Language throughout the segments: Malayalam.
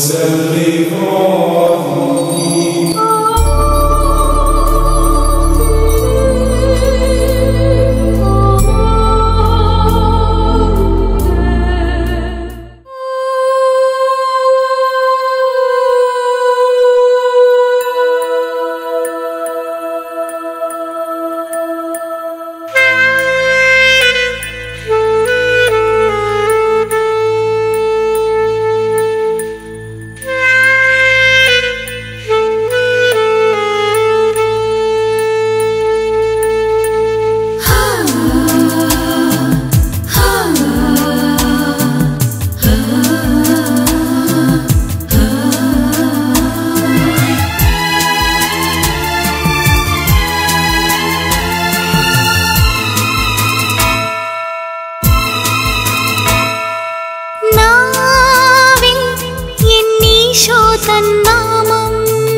നാവിൽ എന്നീശോ തന്നാമം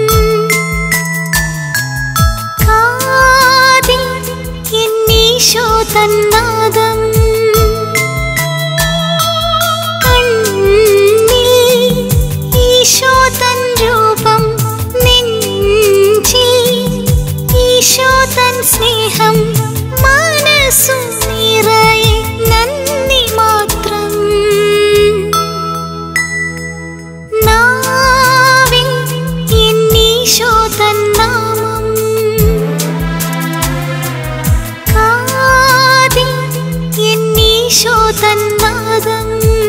കാതിൽ എന്നീശോ തന്നാദം കണ്ണിൽ ഈശോ തൻ രൂപം നെഞ്ചിൽ ഈശോ തൻ സ്നേഹം മനസ്സു നിറയെ നന്ദി മാത്രം നാവിൽ എന്നീശോ തന്നാമം കാതിൽ എന്നീശോ തന്നാദം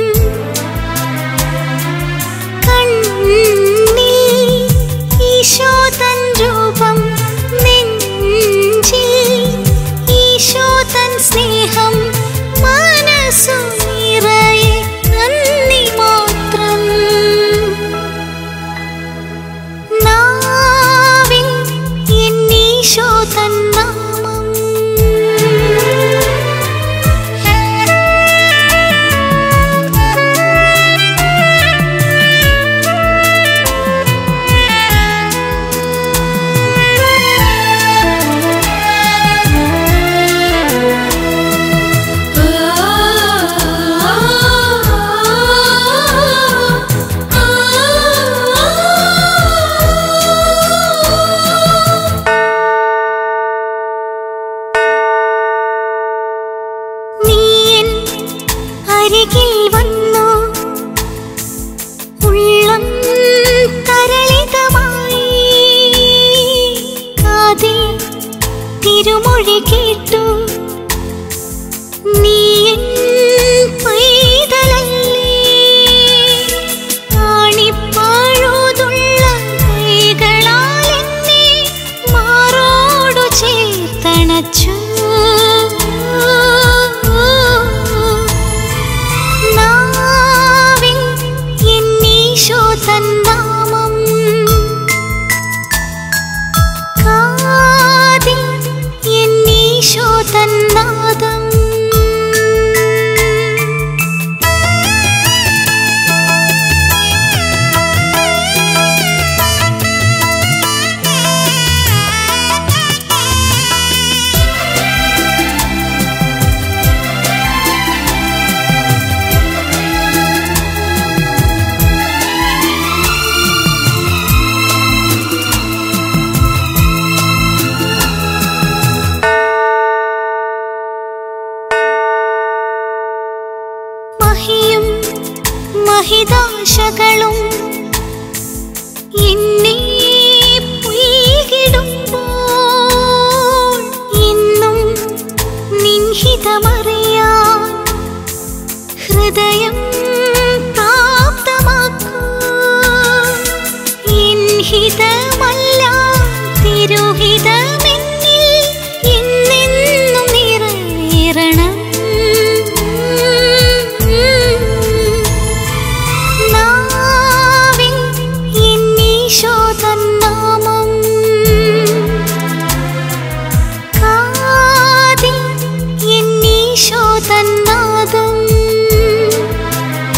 കണ്ണിൽ ഈശോ തൻ രൂപം നെഞ്ചിൽ ഈശോ തൻ സ്നേഹം മനസ്സു നിറയെ നന്ദി മാത്രം നാവിൽ എന്നീശോ തന്നാമം നീയൻ അരികിൽ വന്നു ഉള്ളം തരളിതമായി കാതിൽ തിരുമൊഴി കേട്ടു നീയൻ പൈതലല്ലേ ആണിപ്പാഴുതുള്ള കൈകളാൽ എന്നെ മാറോടു ചേർത്തണച്ചു നാവിൽ എന്നീശോ തന്നാമം കാതിൽ എന്നീശോ തന്നാദം മഹിയും മഹിതാശകളും എന്നെ പുൽകിടുമ്പോൾ ഇന്നും നിൻഹിതമറിയാൻ ഹൃദയം പ്രാപ്തമാക്കൂ ഇൻഹിതമല്ല തിരുഹിതമെന്നിൽ എന്നെന്നും നിറവേറണം നാവിൽ എന്നീശോ തന്നാമം കാതിൽ എന്നീശോ തന്നാദം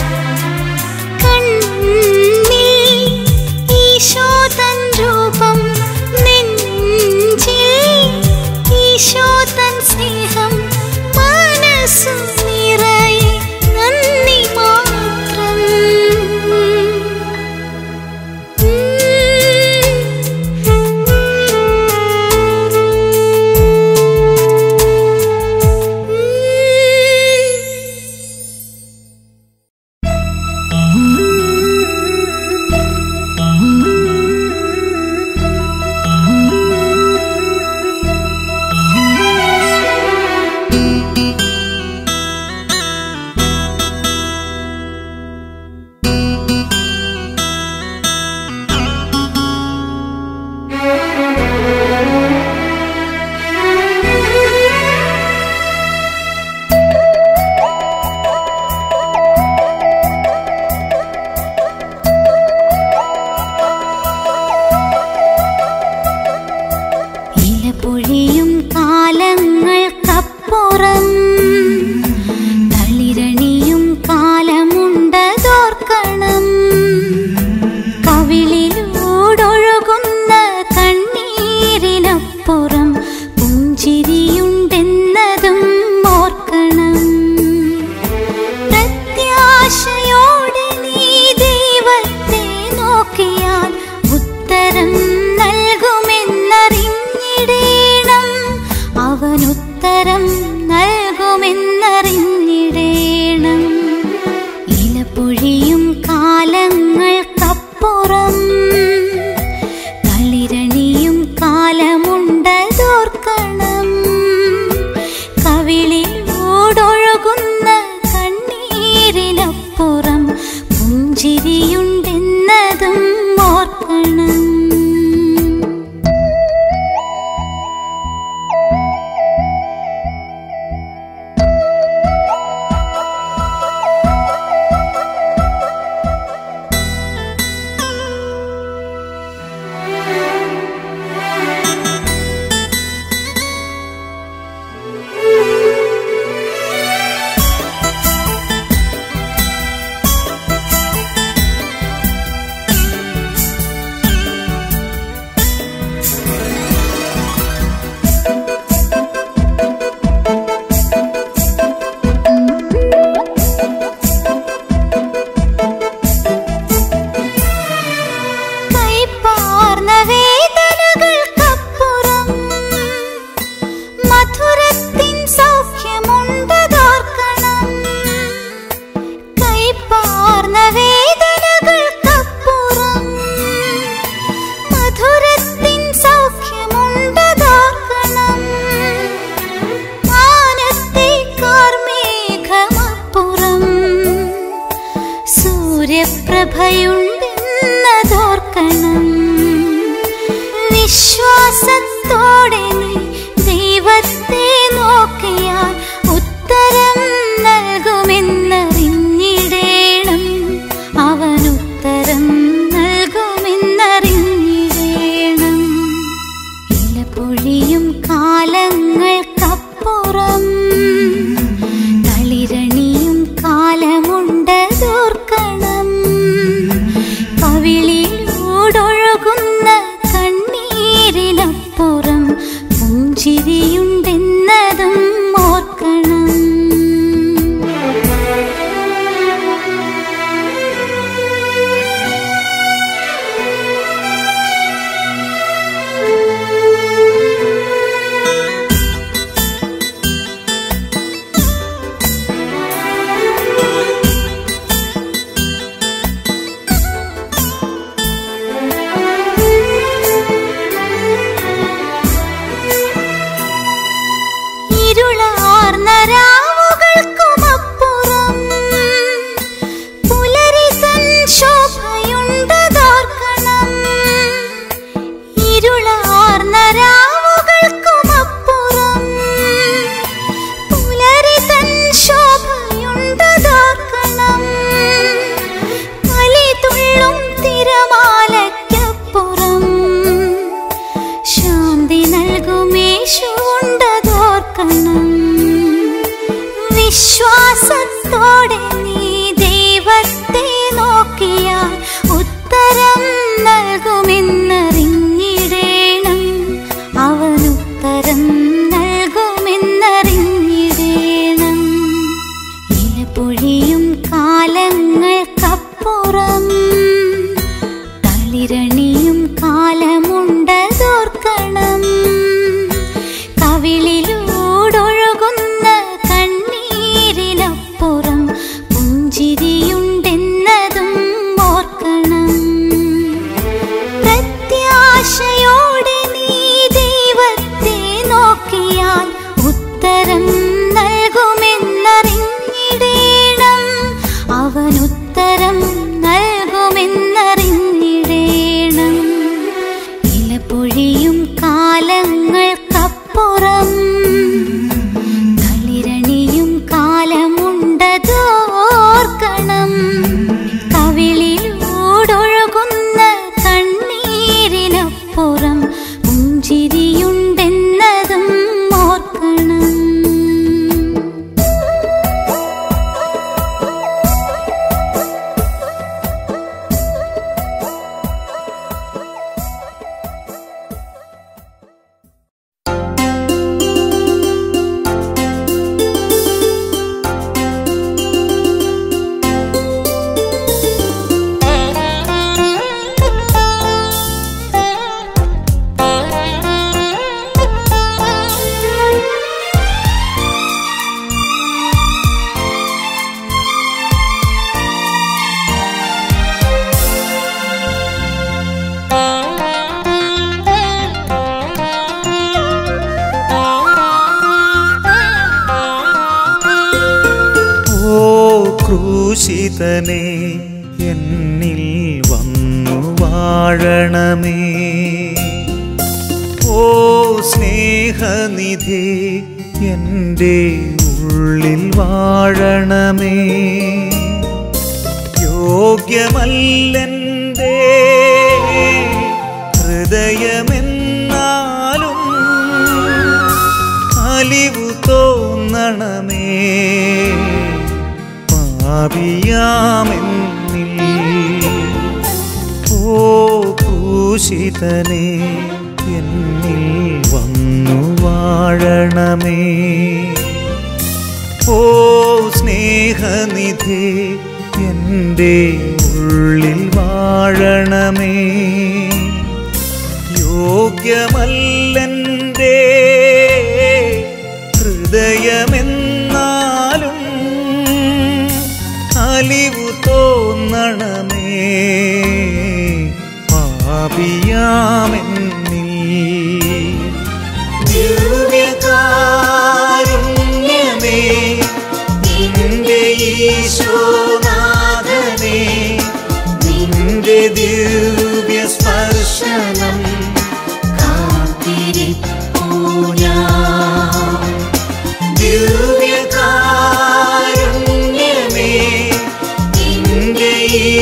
പുഞ്ചിരിയുണ്ടെന്നതും ഓർക്കണം കൈപ്പാർന്ന വേദനകൾക്കപ്പുറം മധുരത്തിൻ സൗഖ്യമുണ്ടതോർക്കണം കൈപ്പാർന്ന വേദനകൾക്കപ്പുറം മധുരത്തിൻ സൗഖ്യമുണ്ടതോർക്കണം മാനത്തെ കാർമേഘമപ്പുറം സൂര്യപ്രഭയുണ്ടെന്നതോർക്കണം വിശ്വാസത്തോടെ നീ ദൈവത്തെ നോക്കിയാൽ ഉത്തരം നൽകുമെന്നറിഞ്ഞിടേണം അവൻ ഉത്തരം നൽകുമെന്നറിഞ്ഞിടേണം ഇലപൊഴിയും കാലങ്ങൾക്കപ്പുറം തളിരണിയും കാലമുണ്ടതോർക്കണം കവിളിലൂടൊഴുകുന്ന കണ്ണീരിനപ്പുറം പുഞ്ചിരിയുണ്ടെന്നതും ഓർക്കണം ഇരുളാർന്ന രാവുകൾക്കുമപ്പുറം പുലരി തൻ ശോഭയുണ്ടതോർക്കണം ഇരുളാർന്ന രാവുകൾക്കുമപ്പുറം പുലരി തൻ ശോഭയുണ്ടതോർക്കണം കലിതുള്ളും തിരമാലയ്ക്കപ്പുറം ശാന്തി നൽകുമേശുണ്ടതോർക്കണം വിശ്വാസത്തോടെ നീ ദൈവത്തെ നോക്കിയാൽ ഉത്തരം നൽകുമെന്നറിഞ്ഞിടേണം അവൻ ഉത്തരം നൽകുമെന്നറിഞ്ഞിടേണം ഇലപൊഴിയും കാലങ്ങൾക്കപ്പുറം തളിരണിയും കാലമുണ്ടതോർക്കണം കവിളിലൂടൊഴുകുന്ന കണ്ണീരിനപ്പുറം പുഞ്ചിരിയുണ്ടെന്നതും ഓർക്കണം പ്രത്യാശയോടെ നീ ദൈവത്തെ നോക്കിയാൽ ഉത്തരം നൽകുമെന്നറിഞ്ഞിടേണം അവൻ ഉത്തരം നൽകുമെന്നറിഞ്ഞിടേണം ഇലപൊഴിയും കാലങ്ങൾക്കപ്പുറം തളിരണിയും കാലമുണ്ടതോർക്കണം കവിളിലൂടൊഴുകുന്ന കണ്ണീരിനപ്പുറം പുഞ്ചിരിയുണ്ടെന്നതും ഓർക്കണം ക്രൂശിതനെ എന്നിൽ വന്നു വാഴണമേ ഓ സ്നേഹനിധി എൻ്റെ ഉള്ളിൽ വാഴണമേ യോഗ്യമല്ലെൻ്റെ ഹൃദയമെന്നാലും അലിവു തോന്നണമേ പാപിയാമെന്നിൽ ഓ ക്രൂശിതനെ എന്നിൽ വന്നു വാഴണമേ ഓ സ്നേഹനിധി എൻ്റെ ഉള്ളിൽ വാഴണമേ യോഗ്യമല്ലെൻ്റെ ഹൃദയമെന്നാലും അലിവു തോന്നണമേ പാപിയാമെന്നിൽ ദിവ്യകാരുണ്യമേ നിന്റെ ഈശോനാഥനെ നിന്റെ ദിവ്യ സ്പർശനം കാത്തിരിപ്പൂ ഞാൻ ദിവ്യകാരുണ്യമേ നിന്റെ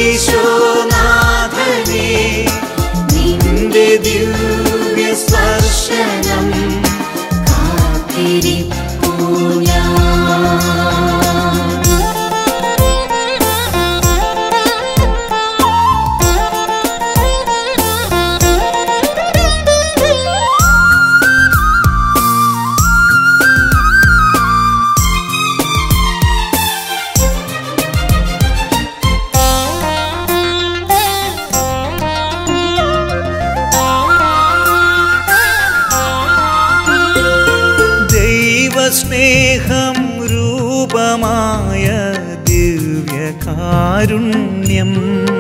ഈശോനാഥനെ നിന്റെ ദിവ്യ സ്പർശനം കാത്തിരിപ്പൂ ഞാൻ ദൈവസ്നേഹം രൂപമായ ദിവ്യകാരുണ്യം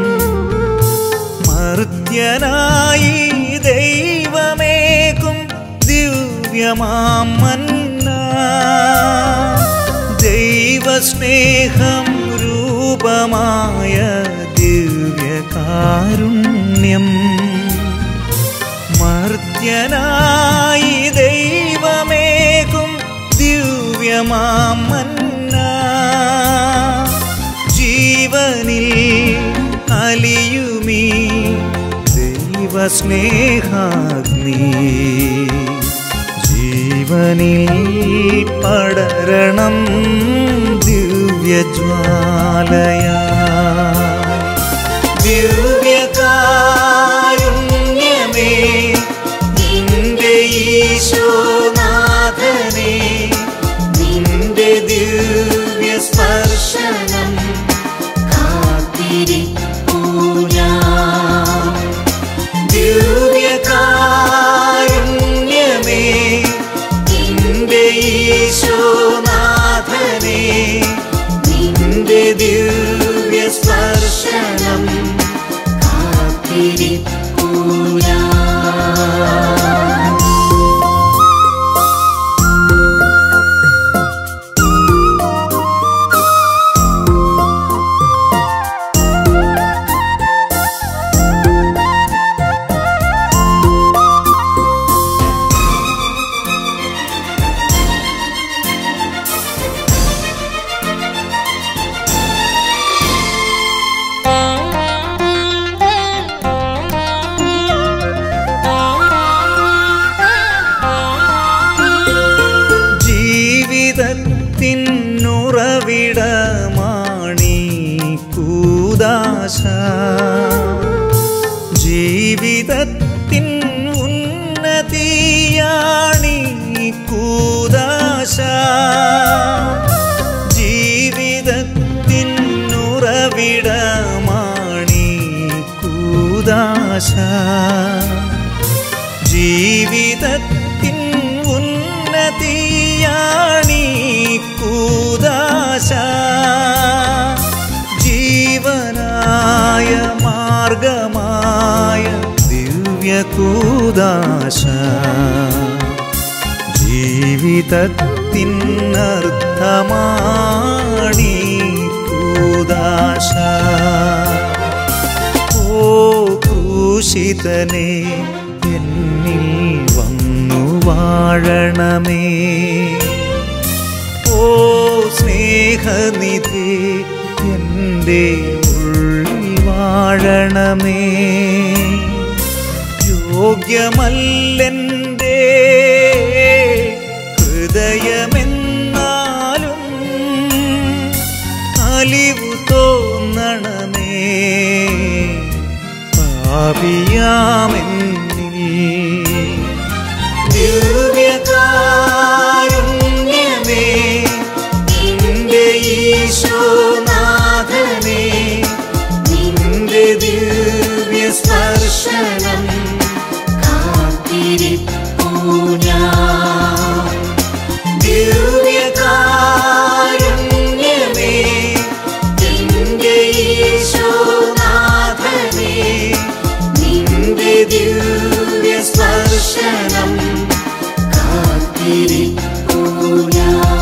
മർത്യനായി ദൈവമേകും ദിവ്യമാം മന്ന ദൈവസ്നേഹം രൂപമായ ദിവ്യകാരുണ്യം മർത്യനായി ദൈവമേകും ദിവ്യമാമന്ന ജീവനിൽ അലിയുമീ ദൈവസ്നേഹാഗ്നി ജീവനിൽ പടരണം ദിവ്യജ്വാലയാ ദിവ്യകാരുണ്യമേ നിന്റെ ഈശോനാഥനെ നിന്റെ ദിവ്യ സ്പർശനം കാത്തിരിപ്പൂ ഞാൻ ദിവ്യകാരുണ്യമേ നിന്റെ ഈശോനാഥനെ നിന്റെ ദിവ്യ സ്പർശനം കാത്തിരിപ്പൂ ഞാൻ ജീവിതത്തിനുറവിടമാണീ കൂദാശ ജീവിതത്തിൻ ഉന്നതിയാണീ കൂദാശ ജീവിതത്തിൻ ഉറവിടമാണീ കൂദാശ ജീവിതത്തിൻ ഉന്നതിയാണീ കൂദാശ ജീവനായ മാർഗമായ ദിവ്യകൂദാശ ജീവിതത്തിനർത്ഥമാണീ കൂദാശ ക്രൂശിതനെ എന്നിൽ വന്നു വാഴണമേ ഓ സ്നേഹനിധി എൻ്റെ ഉള്ളിൽ വാഴണമേ യോഗ്യമല്ലെൻ്റെ ഹൃദയമെന്നാലും അലിവു തോന്നണമേ പാപിയാമെന്നിൽ ദിവ്യകാരുണ്യമേ നിന്റെ ഈശോനാഥനെ നിന്റെ ദിവ്യ സ്പർശനം കാത്തിരിപ്പൂ ഞാൻ ദിവ്യകാരുണ്യമേ നിന്റെ ഈശോനാഥനെ നിന്റെ ദിവ്യ സ്പർശനം കാത്തിരിപ്പൂ ഞാൻ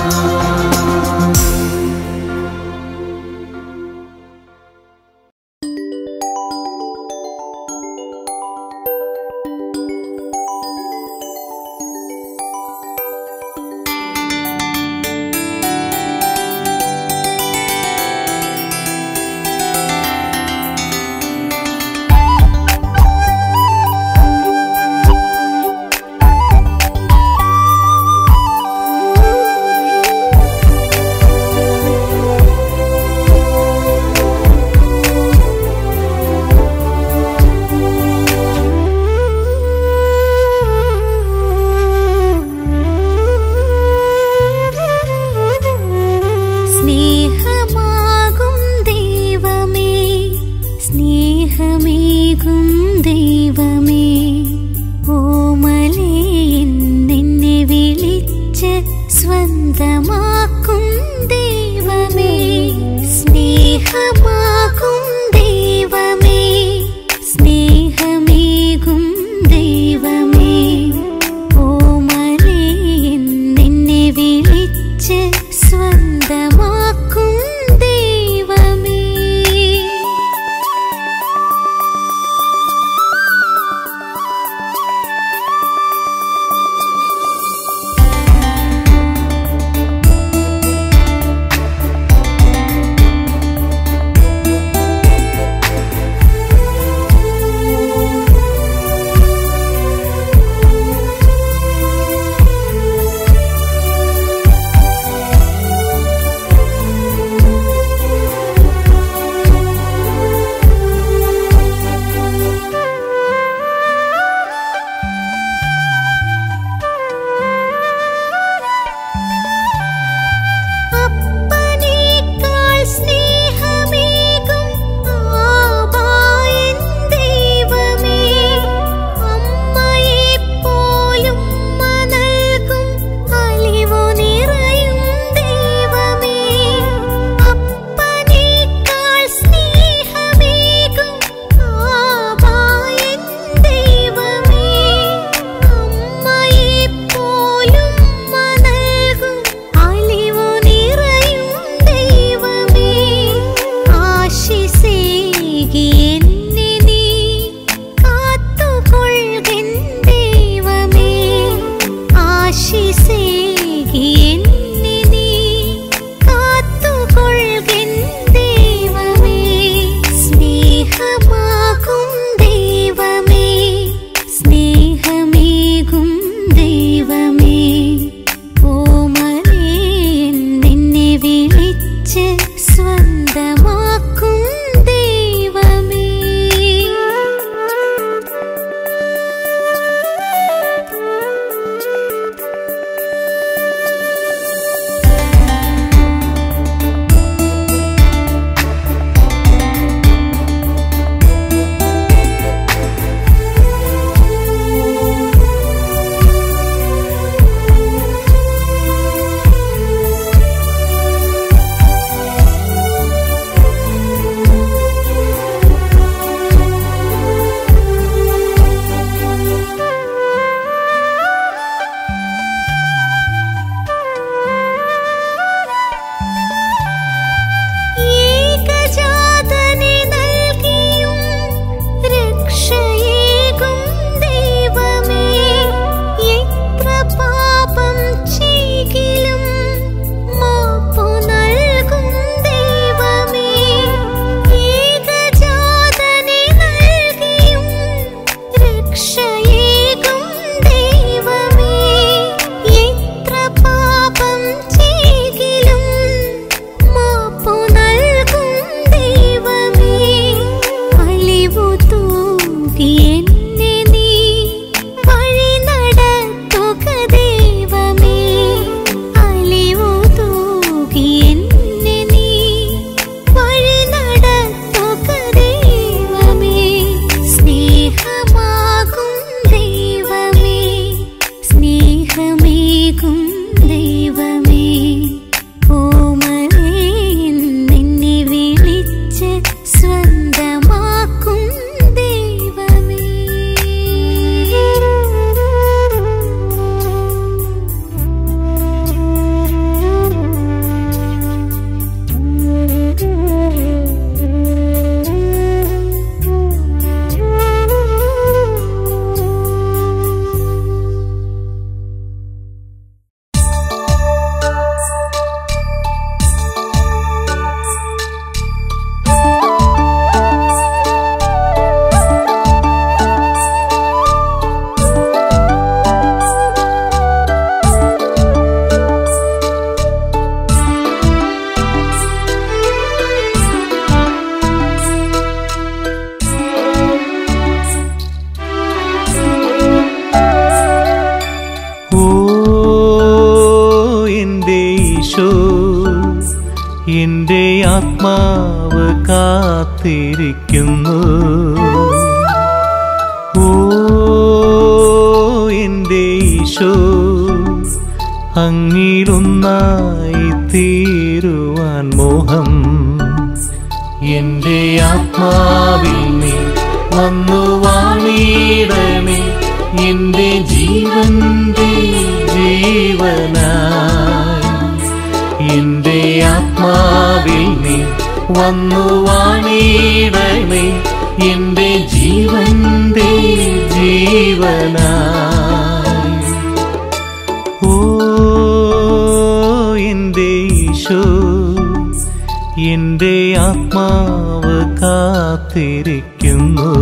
സ്നേഹമാകും ദൈവമേ സ്നേഹമേകും ദൈവമേ ഓമലേ എന്നെ വിളിച്ച് സ്വന്തമാക്കും ദൈവമേ സ്നേഹമാകും ദൈവമേ സ്നേഹമേകും ദൈവമേ ഓമലേ എന്നെ വിളിച്ച് സ്വന്തമാക്കും ദൈവമേ ആത്മാവ് കാത്തിരിക്കുന്നു ഓ എൻ്റെ ഈശോ അങ്ങിലൊന്നായി തീരുവാൻ മോഹം എൻ്റെ ആത്മാവിൽ നീ വന്നു വാണിടണേ എൻ്റെ ജീവന്റെ ജീവനായി എൻ്റെ ആത്മാവിൽ നീ വന്നു വാണിടണേ എൻ്റെ ജീവന്റെ ജീവനായി ഓ എൻ്റെ ഈശോ എൻ്റെ ആത്മാവ് കാത്തിരിക്കുന്നു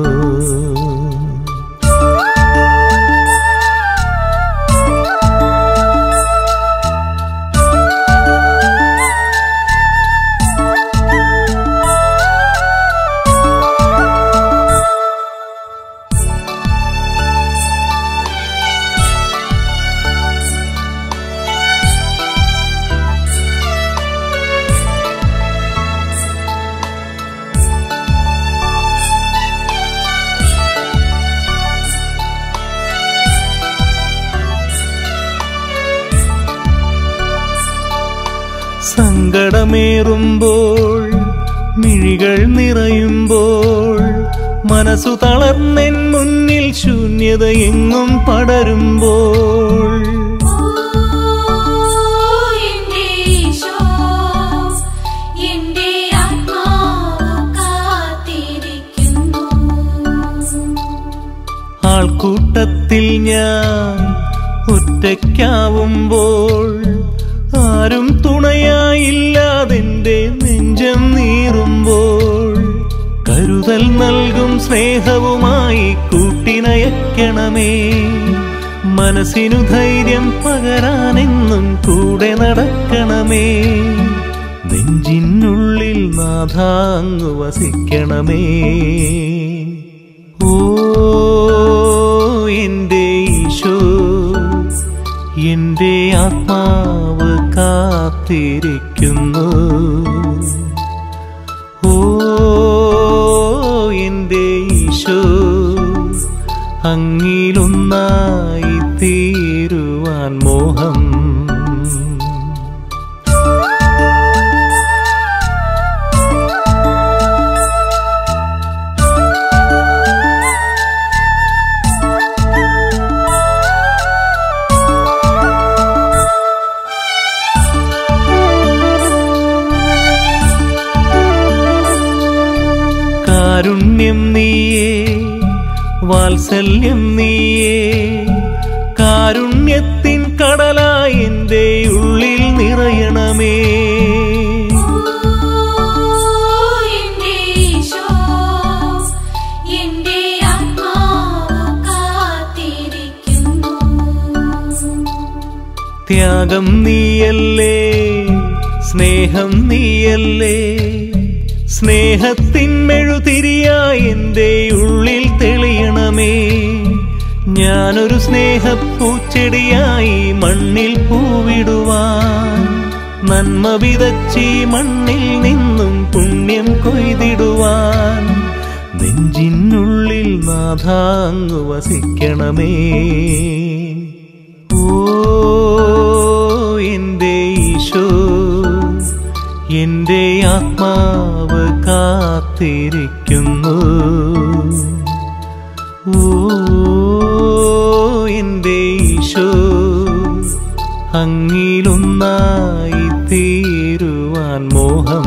സങ്കടമേറുമ്പോൾ മിഴികൾ നിറയുമ്പോൾ മനസ്സു തളർന്നെൻ മുന്നിൽ ശൂന്യത എങ്ങും പടരുമ്പോൾ എന്റെ ഈശോ എന്റെ ആത്മാവ് കാത്തിരിക്കുന്നു ആൾക്കൂട്ടത്തിൽ ഞാൻ ഒറ്റയ്ക്കാവുമ്പോൾ ആരും തുണയായില്ലാതെന്റെ നെഞ്ചം നീറുമ്പോൾ കരുതൽ നൽകും സ്നേഹവുമായി കൂട്ടിനയക്കണമേ മനസ്സിനു ധൈര്യം പകരാനെന്നും കൂടെ നടക്കണമേ നെഞ്ചിനുള്ളിൽ നാഥാങ്ങു വസിക്കണമേ ഓ എൻ്റെ ഈശോ എൻ്റെ ആത്മാവ് കാത്തിരിക്കുന്നു ഓ എൻ്റെ ഈശോ അങ്ങിലൊന്നായി തീരുവാൻ മോഹം കാരുണ്യം നീയേ വാത്സല്യം നീയേ കാരുണ്യത്തിൻ കടലായി എൻ്റെ ഉള്ളിൽ നിറയണമേ എന്റെ ഈശോ എന്റെ ആത്മാവ് കാത്തിരിക്കുന്നു ത്യാഗം നീയല്ലേ സ്നേഹം നീയല്ലേ സ്നേഹത്തിൻ മെഴുതിരിയായി എൻ്റെ ഉള്ളിൽ തെളിയണമേ ഞാനൊരു സ്നേഹപ്പൂച്ചെടിയായി മണ്ണിൽ പൂവിടുവാൻ നന്മ വിതച്ചി മണ്ണിൽ നിന്നും പുണ്യം കൊയ്തിടുവാൻ നെഞ്ചിനുള്ളിൽ നാഥാങ്ങു വസിക്കണമേ ഓ എൻ്റെ ഈശോ എൻ്റെ ആത്മാവ് കാത്തിരിക്കുന്നു ഓ എൻ്റെ ഈശോ അങ്ങിലൊന്നായി തീരുവാൻ മോഹം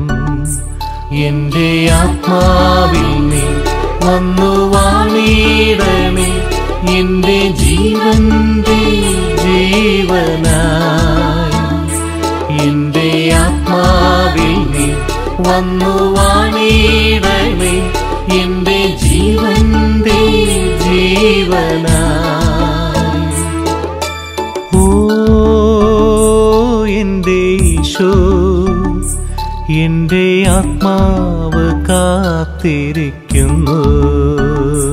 എൻ്റെ ആത്മാവിൽ നീ വന്നു വാണിടണേ എൻ്റെ ജീവന്റെ ജീവനായി എൻ്റെ ആത്മാവിൽ നീ വന്നു വാണിടണേ എൻ്റെ ജീവന്റെ ജീവനായി ഓ എൻ്റെ ഈശോ എൻ്റെ ആത്മാവ് കാത്തിരിക്കുന്നു